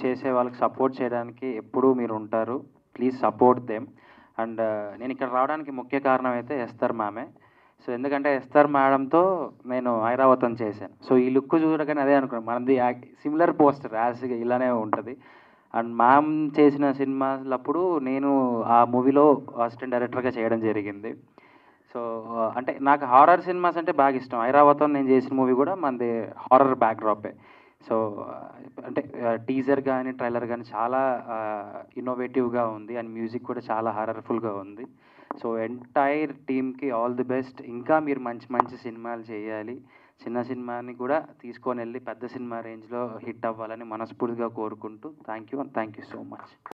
చేసే వాళ్ళకి సపోర్ట్ చేయడానికి ఎప్పుడూ మీరు ఉంటారు ప్లీజ్ సపోర్ట్ దెమ్ అండ్ నేను ఇక్కడ రావడానికి ముఖ్య కారణం అయితే ఎస్తర్ మ్యామే సో ఎందుకంటే ఎస్తర్ మేడంతో నేను ఐరావతం చేశాను సో ఈ లుక్ చూడగానే అదే అనుకున్నాను మనది సిమిలర్ పోస్టర్ యాజ్గా ఇలానే ఉంటుంది అండ్ మ్యామ్ చేసిన సినిమాలప్పుడు నేను ఆ మూవీలో అసిస్టెంట్ డైరెక్టర్గా చేయడం జరిగింది సో అంటే నాకు హారర్ సినిమాస్ అంటే బాగా ఇష్టం ఐరావతం నేను చేసిన మూవీ కూడా మనది హారర్ బ్యాక్డ్రాపే సో అంటే టీజర్ కానీ ట్రైలర్ కానీ చాలా ఇన్నోవేటివ్గా ఉంది అండ్ మ్యూజిక్ కూడా చాలా హారర్ఫుల్గా ఉంది సో ఎంటైర్ టీమ్కి ఆల్ ది బెస్ట్ ఇంకా మీరు మంచి మంచి సినిమాలు చేయాలి చిన్న సినిమాని కూడా తీసుకొని వెళ్ళి పెద్ద సినిమా రేంజ్లో హిట్ అవ్వాలని మనస్ఫూర్తిగా కోరుకుంటూ thank you and thank you so much